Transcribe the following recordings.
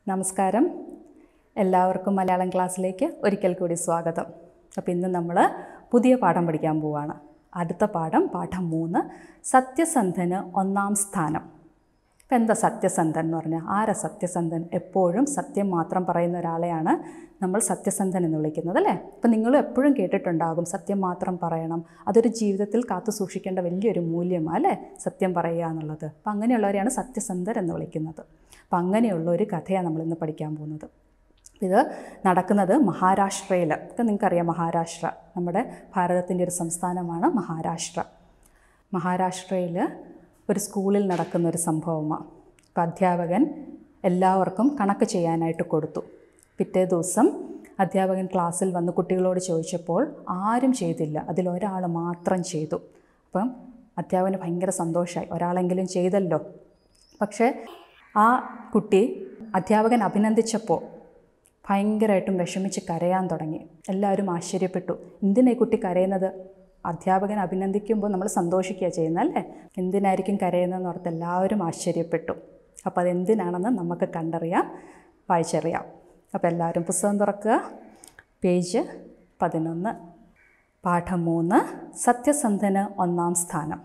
നമസ്കാരം എല്ലാവർക്കും മലയാളം ക്ലാസ്സിലേക്ക് ഒരിക്കൽ കൂടി സ്വാഗതം അപ്പോൾ ഇന്ന് നമ്മൾ പുതിയ പാഠം പഠിക്കാൻ പോവാണ് അടുത്ത പാഠം പാഠം മൂന്ന് സത്യസന്ധന് ഒന്നാം സ്ഥാനം ഇപ്പം എന്താ സത്യസന്ധൻ എന്ന് പറഞ്ഞാൽ ആരാ സത്യസന്ധൻ എപ്പോഴും സത്യം മാത്രം പറയുന്ന ഒരാളെയാണ് നമ്മൾ സത്യസന്ധൻ എന്ന് വിളിക്കുന്നത് അല്ലേ അപ്പം നിങ്ങളും എപ്പോഴും കേട്ടിട്ടുണ്ടാകും സത്യം മാത്രം പറയണം അതൊരു ജീവിതത്തിൽ കാത്തു സൂക്ഷിക്കേണ്ട വലിയൊരു മൂല്യമാണ് അല്ലേ സത്യം പറയുക എന്നുള്ളത് അപ്പം അങ്ങനെയുള്ളവരെയാണ് സത്യസന്ധർ എന്ന് വിളിക്കുന്നത് അപ്പം അങ്ങനെയുള്ള ഒരു കഥയാണ് നമ്മളിന്ന് പഠിക്കാൻ പോകുന്നത് ഇത് നടക്കുന്നത് മഹാരാഷ്ട്രയിൽ ഒക്കെ നിങ്ങൾക്കറിയാം മഹാരാഷ്ട്ര നമ്മുടെ ഭാരതത്തിൻ്റെ ഒരു സംസ്ഥാനമാണ് മഹാരാഷ്ട്ര മഹാരാഷ്ട്രയിൽ ഒരു സ്കൂളിൽ നടക്കുന്ന ഒരു സംഭവമാണ് അപ്പം അധ്യാപകൻ എല്ലാവർക്കും കണക്ക് ചെയ്യാനായിട്ട് കൊടുത്തു പിറ്റേ ദിവസം അധ്യാപകൻ ക്ലാസ്സിൽ വന്ന് കുട്ടികളോട് ചോദിച്ചപ്പോൾ ആരും ചെയ്തില്ല അതിലൊരാൾ മാത്രം ചെയ്തു അപ്പം അധ്യാപകന് ഭയങ്കര സന്തോഷമായി ഒരാളെങ്കിലും ചെയ്തല്ലോ പക്ഷേ ആ കുട്ടി അധ്യാപകൻ അഭിനന്ദിച്ചപ്പോൾ ഭയങ്കരമായിട്ടും വിഷമിച്ച് കരയാൻ തുടങ്ങി എല്ലാവരും ആശ്ചര്യപ്പെട്ടു എന്തിനാ ഈ കുട്ടി കരയുന്നത് അധ്യാപകൻ അഭിനന്ദിക്കുമ്പോൾ നമ്മൾ സന്തോഷിക്കുക ചെയ്യുന്നത് അല്ലേ എന്തിനായിരിക്കും കരയുന്നതെന്ന് ഓർത്ത് എല്ലാവരും ആശ്ചര്യപ്പെട്ടു അപ്പോൾ അതെന്തിനാണെന്ന് നമുക്ക് കണ്ടറിയാം വായിച്ചറിയാം അപ്പോൾ എല്ലാവരും പുസ്തകം തുറക്കുക പേജ് പതിനൊന്ന് പാഠം മൂന്ന് സത്യസന്ധന് ഒന്നാം സ്ഥാനം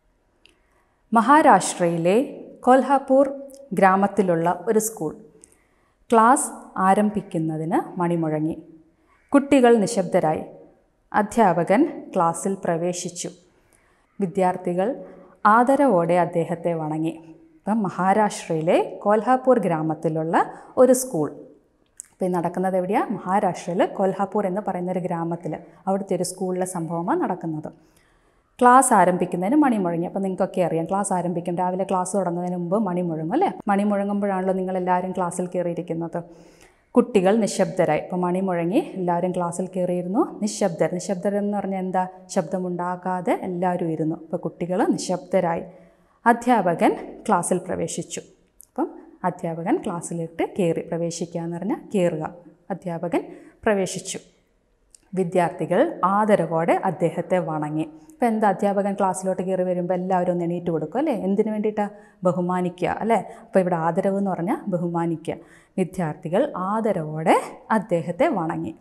മഹാരാഷ്ട്രയിലെ കൊൽഹാപൂർ ഗ്രാമത്തിലുള്ള ഒരു സ്കൂൾ ക്ലാസ് ആരംഭിക്കുന്നതിന് മണിമുഴങ്ങി കുട്ടികൾ നിശബ്ദരായി അധ്യാപകൻ ക്ലാസ്സിൽ പ്രവേശിച്ചു വിദ്യാർത്ഥികൾ ആദരവോടെ അദ്ദേഹത്തെ വണങ്ങി ഇപ്പം മഹാരാഷ്ട്രയിലെ കോൽഹാപൂർ ഗ്രാമത്തിലുള്ള ഒരു സ്കൂൾ ഇപ്പോൾ ഈ നടക്കുന്നത് എവിടെയാണ് മഹാരാഷ്ട്രയിൽ കൊൽഹാപൂർ എന്ന് പറയുന്ന ഒരു ഗ്രാമത്തിൽ അവിടുത്തെ ഒരു സ്കൂളിലെ സംഭവമാണ് നടക്കുന്നത് ക്ലാസ് ആരംഭിക്കുന്നതിന് മണി മുഴങ്ങി അപ്പോൾ നിങ്ങൾക്കൊക്കെ അറിയാം ക്ലാസ് ആരംഭിക്കും രാവിലെ ക്ലാസ് തുടങ്ങുന്നതിന് മുമ്പ് മണി മുഴങ്ങും അല്ലേ മണി മുഴങ്ങുമ്പോഴാണല്ലോ നിങ്ങളെല്ലാവരും ക്ലാസ്സിൽ കയറിയിരിക്കുന്നത് കുട്ടികൾ നിശബ്ദരായി ഇപ്പോൾ മണി മുഴങ്ങി എല്ലാവരും ക്ലാസ്സിൽ കയറിയിരുന്നു നിശബ്ദർ നിശബ്ദർ എന്ന് പറഞ്ഞാൽ എന്താ ശബ്ദമുണ്ടാക്കാതെ എല്ലാവരും ഇരുന്നു അപ്പോൾ കുട്ടികൾ നിശബ്ദരായി അധ്യാപകൻ ക്ലാസ്സിൽ പ്രവേശിച്ചു അപ്പം അധ്യാപകൻ ക്ലാസ്സിലിട്ട് കയറി പ്രവേശിക്കുക എന്ന് പറഞ്ഞാൽ കയറുക അധ്യാപകൻ പ്രവേശിച്ചു വിദ്യാർത്ഥികൾ ആദരവോടെ അദ്ദേഹത്തെ വണങ്ങി ഇപ്പോൾ എന്താ അധ്യാപകൻ ക്ലാസ്സിലോട്ട് കയറി വരുമ്പോൾ എല്ലാവരും ഒന്ന് എണീറ്റ് കൊടുക്കും അല്ലേ എന്തിനു വേണ്ടിയിട്ടാണ് ബഹുമാനിക്കുക അല്ലേ അപ്പോൾ ഇവിടെ ആദരവ് എന്ന് പറഞ്ഞാൽ ബഹുമാനിക്കുക വിദ്യാർത്ഥികൾ ആദരവോടെ അദ്ദേഹത്തെ വണങ്ങി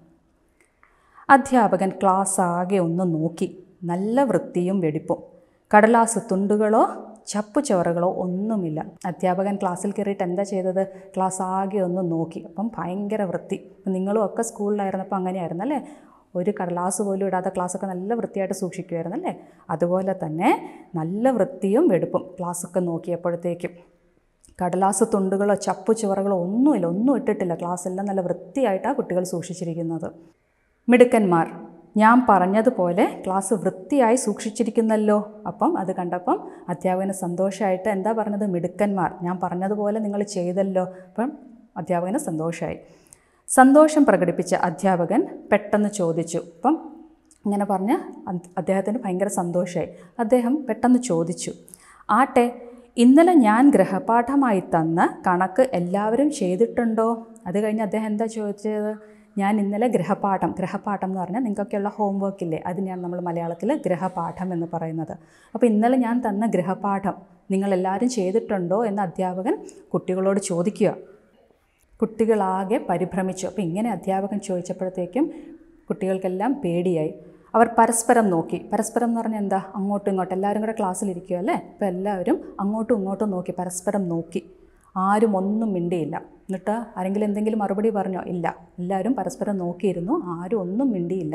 അധ്യാപകൻ ക്ലാസ് ആകെ ഒന്ന് നോക്കി നല്ല വൃത്തിയും വെടിപ്പും കടലാസ് തുണ്ടുകളോ ചപ്പുചോറകളോ ഒന്നുമില്ല അധ്യാപകൻ ക്ലാസ്സിൽ കയറിയിട്ട് എന്താ ചെയ്തത് ക്ലാസ് ആകെ ഒന്ന് നോക്കി അപ്പം ഭയങ്കര വൃത്തി നിങ്ങളും ഒക്കെ സ്കൂളിലായിരുന്നപ്പോൾ അങ്ങനെയായിരുന്നു അല്ലേ ഒരു കടലാസ് പോലും ഇടാതെ ക്ലാസ്സൊക്കെ നല്ല വൃത്തിയായിട്ട് സൂക്ഷിക്കുമായിരുന്നു അല്ലേ അതുപോലെ തന്നെ നല്ല വൃത്തിയും വെടുപ്പും ക്ലാസ്സൊക്കെ നോക്കിയപ്പോഴത്തേക്കും കടലാസ് തുണ്ടുകളോ ചപ്പു ചുവറുകളോ ഒന്നുമില്ല ഒന്നും ഇട്ടിട്ടില്ല ക്ലാസ്സെല്ലാം നല്ല വൃത്തിയായിട്ടാണ് കുട്ടികൾ സൂക്ഷിച്ചിരിക്കുന്നത് മിടുക്കന്മാർ ഞാൻ പറഞ്ഞതുപോലെ ക്ലാസ് വൃത്തിയായി സൂക്ഷിച്ചിരിക്കുന്നല്ലോ അപ്പം അത് കണ്ടപ്പം അധ്യാപകന് സന്തോഷമായിട്ട് എന്താ പറഞ്ഞത് മിടുക്കന്മാർ ഞാൻ പറഞ്ഞതുപോലെ നിങ്ങൾ ചെയ്തല്ലോ അപ്പം അധ്യാപകന് സന്തോഷമായി സന്തോഷം പ്രകടിപ്പിച്ച അധ്യാപകൻ പെട്ടെന്ന് ചോദിച്ചു അപ്പം ഇങ്ങനെ പറഞ്ഞ് അദ്ദേഹത്തിന് ഭയങ്കര സന്തോഷമായി അദ്ദേഹം പെട്ടെന്ന് ചോദിച്ചു ആട്ടെ ഇന്നലെ ഞാൻ ഗൃഹപാഠമായി തന്ന കണക്ക് എല്ലാവരും ചെയ്തിട്ടുണ്ടോ അത് കഴിഞ്ഞ് അദ്ദേഹം എന്താ ചോദിച്ചത് ഞാൻ ഇന്നലെ ഗൃഹപാഠം ഗൃഹപാഠം എന്ന് പറഞ്ഞാൽ നിങ്ങൾക്കൊക്കെയുള്ള ഹോംവർക്ക് ഇല്ലേ അതിനെയാണ് നമ്മൾ മലയാളത്തിൽ ഗൃഹപാഠം എന്ന് പറയുന്നത് അപ്പോൾ ഇന്നലെ ഞാൻ തന്ന ഗൃഹപാഠം നിങ്ങളെല്ലാവരും ചെയ്തിട്ടുണ്ടോ എന്ന് അധ്യാപകൻ കുട്ടികളോട് ചോദിക്കുക കുട്ടികളാകെ പരിഭ്രമിച്ചു അപ്പോൾ ഇങ്ങനെ അധ്യാപകൻ ചോദിച്ചപ്പോഴത്തേക്കും കുട്ടികൾക്കെല്ലാം പേടിയായി അവർ പരസ്പരം നോക്കി പരസ്പരം എന്ന് പറഞ്ഞാൽ എന്താ അങ്ങോട്ടും ഇങ്ങോട്ടും എല്ലാവരും കൂടെ ക്ലാസ്സിലിരിക്കുക അല്ലേ അപ്പോൾ എല്ലാവരും അങ്ങോട്ടും ഇങ്ങോട്ടും നോക്കി പരസ്പരം നോക്കി ആരും ഒന്നും മിണ്ടിയില്ല എന്നിട്ട് ആരെങ്കിലും എന്തെങ്കിലും മറുപടി പറഞ്ഞോ ഇല്ല എല്ലാവരും പരസ്പരം നോക്കിയിരുന്നു ആരും ഒന്നും മിണ്ടിയില്ല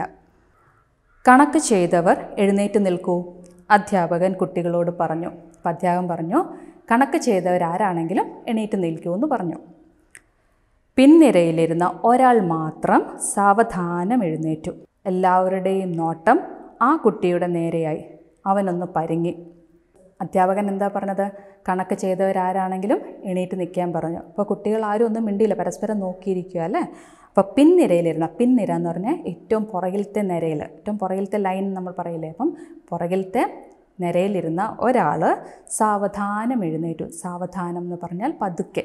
കണക്ക് ചെയ്തവർ എഴുന്നേറ്റ് നിൽക്കൂ അധ്യാപകൻ കുട്ടികളോട് പറഞ്ഞു അപ്പം അധ്യാപകൻ പറഞ്ഞു കണക്ക് ചെയ്തവരാരാണെങ്കിലും എണീറ്റ് നിൽക്കൂ എന്ന് പറഞ്ഞു പിൻനിരയിലിരുന്ന ഒരാൾ മാത്രം സാവധാനം എഴുന്നേറ്റു എല്ലാവരുടെയും നോട്ടം ആ കുട്ടിയുടെ നേരെയായി അവനൊന്ന് പരിങ്ങി അധ്യാപകൻ എന്താ പറഞ്ഞത് കണക്ക് ചെയ്തവരാരാണെങ്കിലും എണീറ്റ് നിൽക്കാൻ പറഞ്ഞു അപ്പോൾ കുട്ടികൾ ആരും ഒന്നും മിണ്ടിയില്ല പരസ്പരം നോക്കിയിരിക്കുക അല്ലേ അപ്പോൾ പിൻനിരയിലിരുന്ന പിൻനിര എന്ന് പറഞ്ഞാൽ ഏറ്റവും പുറകിലത്തെ നിരയിൽ ഏറ്റവും പുറകിലത്തെ ലൈൻ നമ്മൾ പറയില്ലേ അപ്പം പുറകിലത്തെ നിരയിലിരുന്ന ഒരാൾ സാവധാനം എഴുന്നേറ്റു സാവധാനം എന്ന് പറഞ്ഞാൽ പതുക്കെ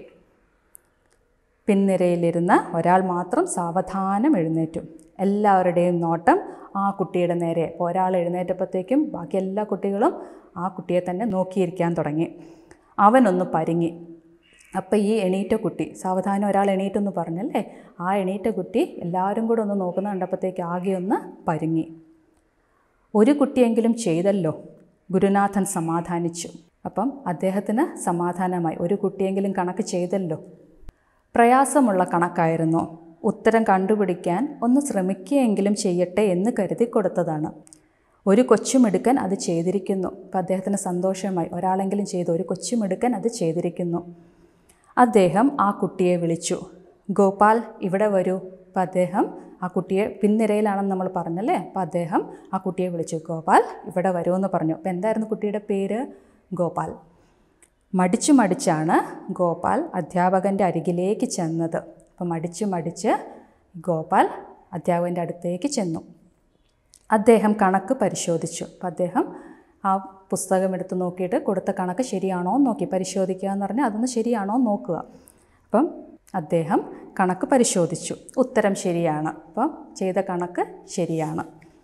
പിൻനിരയിലിരുന്ന ഒരാൾ മാത്രം സാവധാനം എഴുന്നേറ്റു എല്ലാവരുടെയും നോട്ടം ആ കുട്ടിയുടെ നേരെ അപ്പോൾ ഒരാൾ എഴുന്നേറ്റപ്പോഴത്തേക്കും ബാക്കി എല്ലാ കുട്ടികളും ആ കുട്ടിയെ തന്നെ നോക്കിയിരിക്കാൻ തുടങ്ങി അവനൊന്ന് പരിങ്ങി അപ്പോൾ ഈ എണീറ്റ കുട്ടി സാവധാനം ഒരാൾ എണീറ്റെന്ന് പറഞ്ഞല്ലേ ആ എണീറ്റ കുട്ടി എല്ലാവരും കൂടെ ഒന്ന് നോക്കുന്ന കണ്ടപ്പോഴത്തേക്ക് ആകെ ഒന്ന് പരുങ്ങി ഒരു കുട്ടിയെങ്കിലും ചെയ്തല്ലോ ഗുരുനാഥൻ സമാധാനിച്ചു അപ്പം അദ്ദേഹത്തിന് സമാധാനമായി ഒരു കുട്ടിയെങ്കിലും കണക്ക് ചെയ്തല്ലോ പ്രയാസമുള്ള കണക്കായിരുന്നു ഉത്തരം കണ്ടുപിടിക്കാൻ ഒന്ന് ശ്രമിക്കുകയെങ്കിലും ചെയ്യട്ടെ എന്ന് കരുതി കൊടുത്തതാണ് ഒരു കൊച്ചുമിടുക്കൻ അത് ചെയ്തിരിക്കുന്നു അപ്പം അദ്ദേഹത്തിന് സന്തോഷമായി ഒരാളെങ്കിലും ചെയ്തു ഒരു കൊച്ചുമിടുക്കൻ അത് ചെയ്തിരിക്കുന്നു അദ്ദേഹം ആ കുട്ടിയെ വിളിച്ചു ഗോപാൽ ഇവിടെ വരൂ അപ്പം അദ്ദേഹം ആ കുട്ടിയെ പിൻനിരയിലാണെന്ന് നമ്മൾ പറഞ്ഞല്ലേ അപ്പം അദ്ദേഹം ആ കുട്ടിയെ വിളിച്ചു ഗോപാൽ ഇവിടെ വരൂ എന്ന് പറഞ്ഞു അപ്പം എന്തായിരുന്നു കുട്ടിയുടെ പേര് ഗോപാൽ മടിച്ചു മടിച്ചാണ് ഗോപാൽ അധ്യാപകൻ്റെ അരികിലേക്ക് ചെന്നത് അപ്പം മടിച്ചു മടിച്ച് ഗോപാൽ അധ്യാപകൻ്റെ അടുത്തേക്ക് ചെന്നു അദ്ദേഹം കണക്ക് പരിശോധിച്ചു അപ്പം അദ്ദേഹം ആ പുസ്തകം എടുത്ത് നോക്കിയിട്ട് കൊടുത്ത കണക്ക് ശരിയാണോ എന്ന് നോക്കി പരിശോധിക്കുക എന്ന് പറഞ്ഞാൽ അതൊന്ന് ശരിയാണോ എന്ന് നോക്കുക അപ്പം അദ്ദേഹം കണക്ക് പരിശോധിച്ചു ഉത്തരം ശരിയാണ് അപ്പം ചെയ്ത കണക്ക് ശരിയാണ്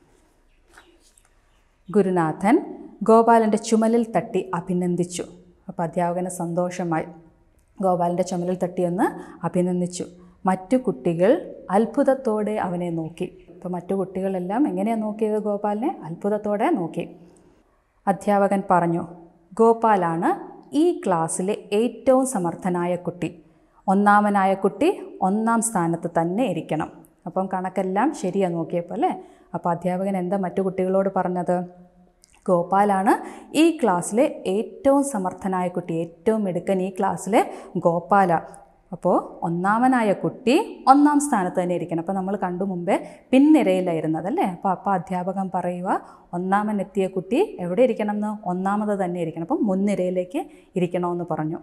ഗുരുനാഥൻ ഗോപാലൻ്റെ ചുമലിൽ തട്ടി അഭിനന്ദിച്ചു അപ്പോൾ അധ്യാപകന് സന്തോഷമായി ഗോപാലൻ്റെ ചുമലിൽ തട്ടിയൊന്ന് അഭിനന്ദിച്ചു മറ്റു കുട്ടികൾ അത്ഭുതത്തോടെ അവനെ നോക്കി അപ്പോൾ മറ്റു കുട്ടികളെല്ലാം എങ്ങനെയാണ് നോക്കിയത് ഗോപാലിനെ അത്ഭുതത്തോടെ നോക്കി അധ്യാപകൻ പറഞ്ഞു ഗോപാലാണ് ഈ ക്ലാസ്സിലെ ഏറ്റവും സമർത്ഥനായ കുട്ടി ഒന്നാമനായ കുട്ടി ഒന്നാം സ്ഥാനത്ത് തന്നെ ഇരിക്കണം അപ്പം കണക്കെല്ലാം ശരിയാണ് നോക്കിയപ്പോൾ അല്ലേ അപ്പോൾ അധ്യാപകൻ എന്താ മറ്റു കുട്ടികളോട് പറഞ്ഞത് ഗോപാലാണ് ഈ ക്ലാസ്സിലെ ഏറ്റവും സമർത്ഥനായ കുട്ടി ഏറ്റവും മിടുക്കൻ ഈ ക്ലാസ്സിലെ ഗോപാല അപ്പോൾ ഒന്നാമനായ കുട്ടി ഒന്നാം സ്ഥാനത്ത് തന്നെ ഇരിക്കണം അപ്പോൾ നമ്മൾ കണ്ടു മുമ്പേ പിൻനിരയിലായിരുന്നത് അല്ലേ അപ്പോൾ അപ്പോൾ അധ്യാപകൻ പറയുക ഒന്നാമൻ എത്തിയ കുട്ടി എവിടെ ഇരിക്കണം എന്ന് ഒന്നാമത് തന്നെ ഇരിക്കണം അപ്പം മുൻനിരയിലേക്ക് ഇരിക്കണമെന്ന് പറഞ്ഞു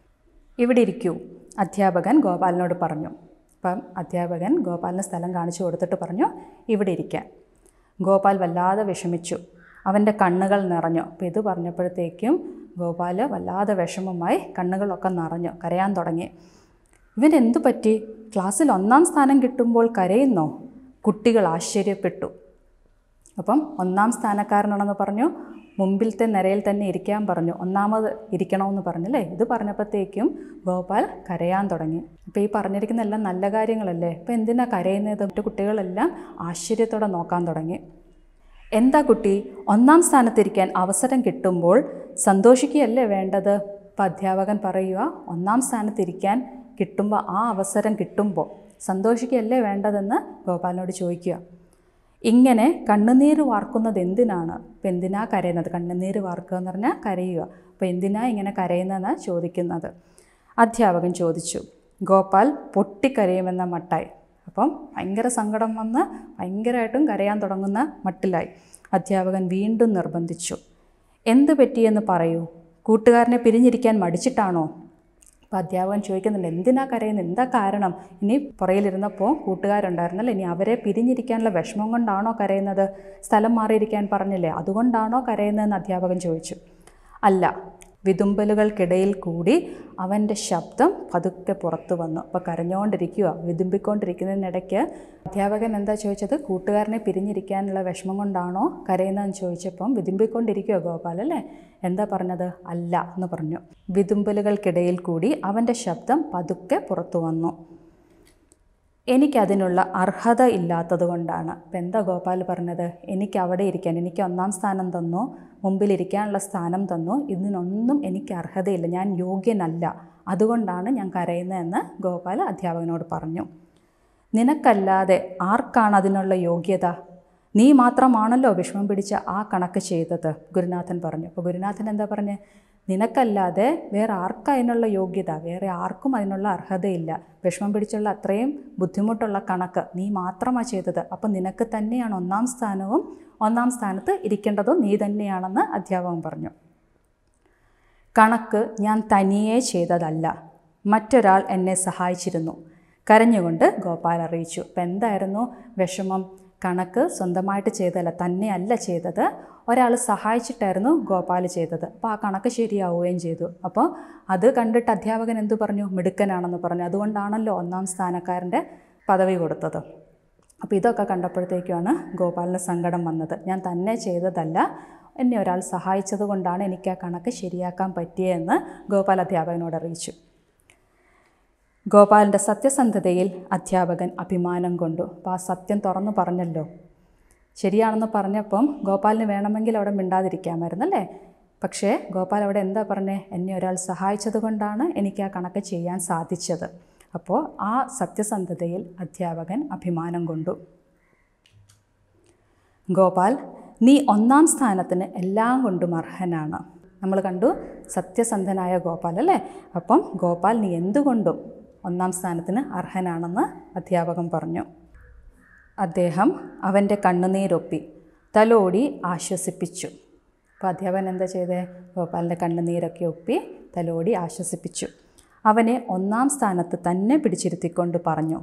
ഇവിടെ ഇരിക്കൂ അധ്യാപകൻ ഗോപാലിനോട് പറഞ്ഞു അപ്പം അധ്യാപകൻ ഗോപാലിന് സ്ഥലം കാണിച്ചു കൊടുത്തിട്ട് പറഞ്ഞു ഇവിടെ ഇരിക്കാൻ ഗോപാൽ വല്ലാതെ വിഷമിച്ചു അവൻ്റെ കണ്ണുകൾ നിറഞ്ഞു അപ്പോൾ ഇത് പറഞ്ഞപ്പോഴത്തേക്കും ഗോപാൽ വല്ലാതെ വിഷമമായി കണ്ണുകളൊക്കെ നിറഞ്ഞു കരയാൻ തുടങ്ങി ഇവൻ എന്തു പറ്റി ക്ലാസ്സിൽ ഒന്നാം സ്ഥാനം കിട്ടുമ്പോൾ കരയുന്നോ കുട്ടികൾ ആശ്ചര്യപ്പെട്ടു അപ്പം ഒന്നാം സ്ഥാനക്കാരനാണെന്ന് പറഞ്ഞു മുമ്പിലത്തെ നിരയിൽ തന്നെ ഇരിക്കാൻ പറഞ്ഞു ഒന്നാമത് ഇരിക്കണമെന്ന് പറഞ്ഞല്ലേ ഇത് പറഞ്ഞപ്പോഴത്തേക്കും ഗോപാൽ കരയാൻ തുടങ്ങി അപ്പോൾ ഈ പറഞ്ഞിരിക്കുന്ന എല്ലാം നല്ല കാര്യങ്ങളല്ലേ അപ്പോൾ എന്തിനാ കരയുന്നത് മറ്റു കുട്ടികളെല്ലാം ആശ്ചര്യത്തോടെ നോക്കാൻ തുടങ്ങി എന്താ കുട്ടി ഒന്നാം സ്ഥാനത്തിരിക്കാൻ അവസരം കിട്ടുമ്പോൾ സന്തോഷിക്കുകയല്ലേ വേണ്ടത് ഇപ്പം അധ്യാപകൻ പറയുക ഒന്നാം സ്ഥാനത്തിരിക്കാൻ കിട്ടുമ്പോൾ ആ അവസരം കിട്ടുമ്പോൾ സന്തോഷിക്കുകയല്ലേ വേണ്ടതെന്ന് ഗോപാലിനോട് ചോദിക്കുക ഇങ്ങനെ കണ്ണുനീര് വാർക്കുന്നത് എന്തിനാണ് ഇപ്പം എന്തിനാ കരയുന്നത് കണ്ണുനീര് വാർക്കുക എന്ന് പറഞ്ഞാൽ കരയുക അപ്പോൾ എന്തിനാ ഇങ്ങനെ കരയുന്നതെന്ന് ചോദിക്കുന്നത് അധ്യാപകൻ ചോദിച്ചു ഗോപാൽ പൊട്ടിക്കരയുമെന്ന മട്ടായി അപ്പം ഭയങ്കര സങ്കടം വന്ന് ഭയങ്കരമായിട്ടും കരയാൻ തുടങ്ങുന്ന മട്ടിലായി അധ്യാപകൻ വീണ്ടും നിർബന്ധിച്ചു എന്ത് പറ്റിയെന്ന് പറയൂ കൂട്ടുകാരനെ പിരിഞ്ഞിരിക്കാൻ മടിച്ചിട്ടാണോ അപ്പോൾ അധ്യാപകൻ ചോദിക്കുന്നുണ്ട് എന്തിനാ കരയുന്നത് എന്താ കാരണം ഇനി പുറയിലിരുന്നപ്പോൾ കൂട്ടുകാരുണ്ടായിരുന്നല്ലോ ഇനി അവരെ പിരിഞ്ഞിരിക്കാനുള്ള വിഷമം കൊണ്ടാണോ കരയുന്നത് സ്ഥലം മാറിയിരിക്കാൻ പറഞ്ഞില്ലേ അതുകൊണ്ടാണോ കരയുന്നതെന്ന് അധ്യാപകൻ ചോദിച്ചു അല്ല വിതുമ്പലുകൾക്കിടയിൽ കൂടി അവൻ്റെ ശബ്ദം പതുക്കെ പുറത്തു വന്നു അപ്പോൾ കരഞ്ഞുകൊണ്ടിരിക്കുക വിതുമ്പിക്കൊണ്ടിരിക്കുന്നതിനിടയ്ക്ക് അധ്യാപകൻ എന്താ ചോദിച്ചത് കൂട്ടുകാരനെ പിരിഞ്ഞിരിക്കാനുള്ള വിഷമം കൊണ്ടാണോ കരയുന്നതെന്ന് ചോദിച്ചപ്പം വിതുമ്പിക്കൊണ്ടിരിക്കുക ഗോപാൽ അല്ലേ എന്താ പറഞ്ഞത് അല്ല എന്ന് പറഞ്ഞു വിതുമ്പലുകൾക്കിടയിൽ കൂടി അവൻ്റെ ശബ്ദം പതുക്കെ പുറത്തു വന്നു എനിക്കതിനുള്ള അർഹത ഇല്ലാത്തത് കൊണ്ടാണ് ഇപ്പം എന്താ ഗോപാൽ പറഞ്ഞത് എനിക്ക് അവിടെ ഇരിക്കാൻ എനിക്ക് ഒന്നാം സ്ഥാനം തന്നു മുമ്പിലിരിക്കാനുള്ള സ്ഥാനം തന്നു ഇതിനൊന്നും എനിക്ക് അർഹതയില്ല ഞാൻ യോഗ്യനല്ല അതുകൊണ്ടാണ് ഞാൻ കരയുന്നതെന്ന് ഗോപാൽ അധ്യാപകനോട് പറഞ്ഞു നിനക്കല്ലാതെ ആർക്കാണ് അതിനുള്ള യോഗ്യത നീ മാത്രമാണല്ലോ വിഷമം പിടിച്ച ആ കണക്ക് ചെയ്തത് ഗുരുനാഥൻ പറഞ്ഞു അപ്പോൾ ഗുരുനാഥൻ എന്താ പറഞ്ഞ് നിനക്കല്ലാതെ വേറെ ആർക്കും അതിനുള്ള യോഗ്യത വേറെ ആർക്കും അതിനുള്ള അർഹതയില്ല വിഷമം പിടിച്ചുള്ള അത്രയും ബുദ്ധിമുട്ടുള്ള കണക്ക് നീ മാത്രമാണ് ചെയ്തത് അപ്പം നിനക്ക് തന്നെയാണ് ഒന്നാം സ്ഥാനവും ഒന്നാം സ്ഥാനത്ത് ഇരിക്കേണ്ടതും നീ തന്നെയാണെന്ന് അധ്യാപകൻ പറഞ്ഞു കണക്ക് ഞാൻ തനിയെ ചെയ്തതല്ല മറ്റൊരാൾ എന്നെ സഹായിച്ചിരുന്നു കരഞ്ഞുകൊണ്ട് ഗോപാൽ അറിയിച്ചു അപ്പം എന്തായിരുന്നു വിഷമം കണക്ക് സ്വന്തമായിട്ട് ചെയ്തതല്ല തന്നെയല്ല ചെയ്തത് ഒരാൾ സഹായിച്ചിട്ടായിരുന്നു ഗോപാൽ ചെയ്തത് അപ്പോൾ ആ കണക്ക് ശരിയാവുകയും ചെയ്തു അപ്പോൾ അത് കണ്ടിട്ട് അധ്യാപകൻ എന്തു പറഞ്ഞു മിടുക്കനാണെന്ന് പറഞ്ഞു അതുകൊണ്ടാണല്ലോ ഒന്നാം സ്ഥാനക്കാരൻ്റെ പദവി കൊടുത്തത് അപ്പോൾ ഇതൊക്കെ കണ്ടപ്പോഴത്തേക്കുമാണ് ഗോപാലിന് സങ്കടം വന്നത് ഞാൻ തന്നെ ചെയ്തതല്ല എന്നെ ഒരാൾ സഹായിച്ചത് കൊണ്ടാണ് എനിക്ക് ആ കണക്ക് ശരിയാക്കാൻ പറ്റിയതെന്ന് ഗോപാൽ അധ്യാപകനോട് അറിയിച്ചു ഗോപാലിൻ്റെ സത്യസന്ധതയിൽ അധ്യാപകൻ അഭിമാനം കൊണ്ടു അപ്പോൾ ആ സത്യം തുറന്നു പറഞ്ഞല്ലോ ശരിയാണെന്ന് പറഞ്ഞപ്പം ഗോപാലിന് വേണമെങ്കിൽ അവിടെ മിണ്ടാതിരിക്കാമായിരുന്നല്ലേ പക്ഷേ ഗോപാൽ അവിടെ എന്താ പറഞ്ഞേ എന്നെ ഒരാൾ സഹായിച്ചത് കൊണ്ടാണ് എനിക്ക് ആ കണക്ക് ചെയ്യാൻ സാധിച്ചത് അപ്പോൾ ആ സത്യസന്ധതയിൽ അധ്യാപകൻ അഭിമാനം കൊണ്ടു ഗോപാൽ നീ ഒന്നാം സ്ഥാനത്തിന് എല്ലാം കൊണ്ടും അർഹനാണ് നമ്മൾ കണ്ടു സത്യസന്ധനായ ഗോപാൽ അല്ലേ അപ്പം ഗോപാൽ നീ എന്തുകൊണ്ടും ഒന്നാം സ്ഥാനത്തിന് അർഹനാണെന്ന് അധ്യാപകൻ പറഞ്ഞു അദ്ദേഹം അവൻ്റെ കണ്ണുനീരൊപ്പി തലോടി ആശ്വസിപ്പിച്ചു അപ്പോൾ അധ്യാപകൻ എന്താ ചെയ്തേ ഗോപാലിൻ്റെ കണ്ണുനീരൊക്കെ ഒപ്പി തലോടി ആശ്വസിപ്പിച്ചു അവനെ ഒന്നാം സ്ഥാനത്ത് തന്നെ പിടിച്ചിരുത്തിക്കൊണ്ട് പറഞ്ഞു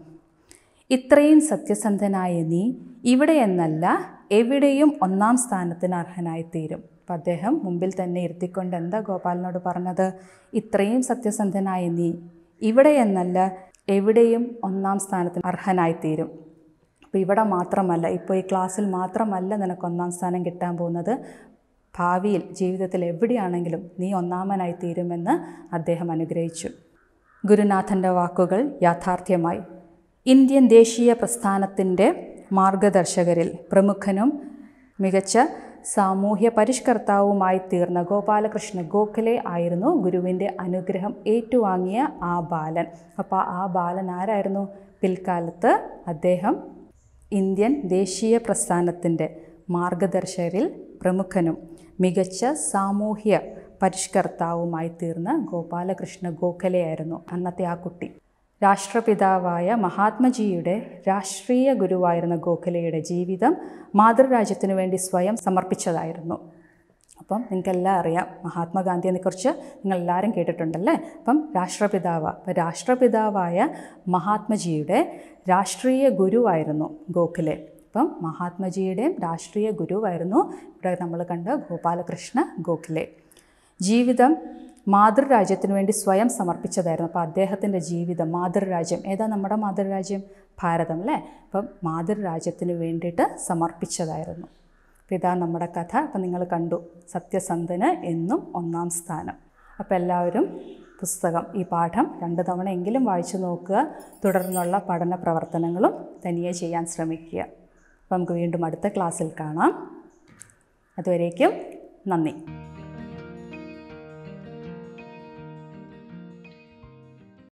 ഇത്രയും സത്യസന്ധനായ നീ ഇവിടെ എന്നല്ല എവിടെയും ഒന്നാം സ്ഥാനത്തിന് അർഹനായിത്തീരും അപ്പം അദ്ദേഹം മുമ്പിൽ തന്നെ ഇരുത്തിക്കൊണ്ട് എന്താ ഗോപാലിനോട് പറഞ്ഞത് ഇത്രയും സത്യസന്ധനായ നീ ഇവിടെ എന്നല്ല എവിടെയും ഒന്നാം സ്ഥാനത്തിന് അർഹനായിത്തീരും അപ്പോൾ ഇവിടെ മാത്രമല്ല ഇപ്പോൾ ഈ ക്ലാസ്സിൽ മാത്രമല്ല നിനക്ക് ഒന്നാം സ്ഥാനം കിട്ടാൻ പോകുന്നത് ഭാവിയിൽ ജീവിതത്തിൽ എവിടെയാണെങ്കിലും നീ ഒന്നാമനായി തീരുമെന്ന് അദ്ദേഹം അനുഗ്രഹിച്ചു ഗുരുനാഥൻ്റെ വാക്കുകൾ യാഥാർത്ഥ്യമായി ഇന്ത്യൻ ദേശീയ പ്രസ്ഥാനത്തിൻ്റെ മാർഗദർശകരിൽ പ്രമുഖനും മികച്ച സാമൂഹ്യ പരിഷ്കർത്താവുമായി തീർന്ന ഗോപാലകൃഷ്ണ ഗോഖലെ ആയിരുന്നു ഗുരുവിൻ്റെ അനുഗ്രഹം ഏറ്റുവാങ്ങിയ ആ ബാലൻ അപ്പോൾ ആ ബാലൻ ആരായിരുന്നു പിൽക്കാലത്ത് അദ്ദേഹം ഇന്ത്യൻ ദേശീയ പ്രസ്ഥാനത്തിൻ്റെ മാർഗദർശകരിൽ പ്രമുഖനും മികച്ച സാമൂഹ്യ പരിഷ്കർത്താവുമായി തീർന്ന ഗോപാലകൃഷ്ണ ഗോഖലെയായിരുന്നു അന്നത്തെ ആ കുട്ടി രാഷ്ട്രപിതാവായ മഹാത്മജിയുടെ രാഷ്ട്രീയ ഗുരുവായിരുന്ന ഗോഖലെയുടെ ജീവിതം മാതൃരാജ്യത്തിനു വേണ്ടി സ്വയം സമർപ്പിച്ചതായിരുന്നു അപ്പം നിങ്ങൾക്കെല്ലാം അറിയാം മഹാത്മാഗാന്ധിയെക്കുറിച്ച് നിങ്ങൾ എല്ലാവരും കേട്ടിട്ടുണ്ടല്ലേ അപ്പം രാഷ്ട്രപിതാവ് അപ്പം രാഷ്ട്രപിതാവായ മഹാത്മജിയുടെ രാഷ്ട്രീയ ഗുരുവായിരുന്നു ഗോഖലെ അപ്പം മഹാത്മജിയുടെയും രാഷ്ട്രീയ ഗുരുവായിരുന്നു ഇവിടെ നമ്മൾ കണ്ട ഗോപാലകൃഷ്ണ ഗോഖലെ ജീവിതം മാതൃരാജ്യത്തിന് വേണ്ടി സ്വയം സമർപ്പിച്ചതായിരുന്നു അപ്പോൾ അദ്ദേഹത്തിൻ്റെ ജീവിതം മാതൃരാജ്യം ഏതാ നമ്മുടെ മാതൃരാജ്യം ഭാരതം അല്ലേ അപ്പം മാതൃരാജ്യത്തിന് വേണ്ടിയിട്ട് സമർപ്പിച്ചതായിരുന്നു അപ്പോൾ ഇതാ നമ്മുടെ കഥ അപ്പം നിങ്ങൾ കണ്ടു സത്യസന്ധന് എന്നും ഒന്നാം സ്ഥാനം അപ്പോൾ എല്ലാവരും പുസ്തകം ഈ പാഠം രണ്ട് തവണ എങ്കിലും വായിച്ചു നോക്കുക തുടർന്നുള്ള പഠന പ്രവർത്തനങ്ങളും തനിയെ ചെയ്യാൻ ശ്രമിക്കുക അപ്പോൾ നമുക്ക് വീണ്ടും അടുത്ത ക്ലാസ്സിൽ കാണാം അതുവരേക്കും നന്ദി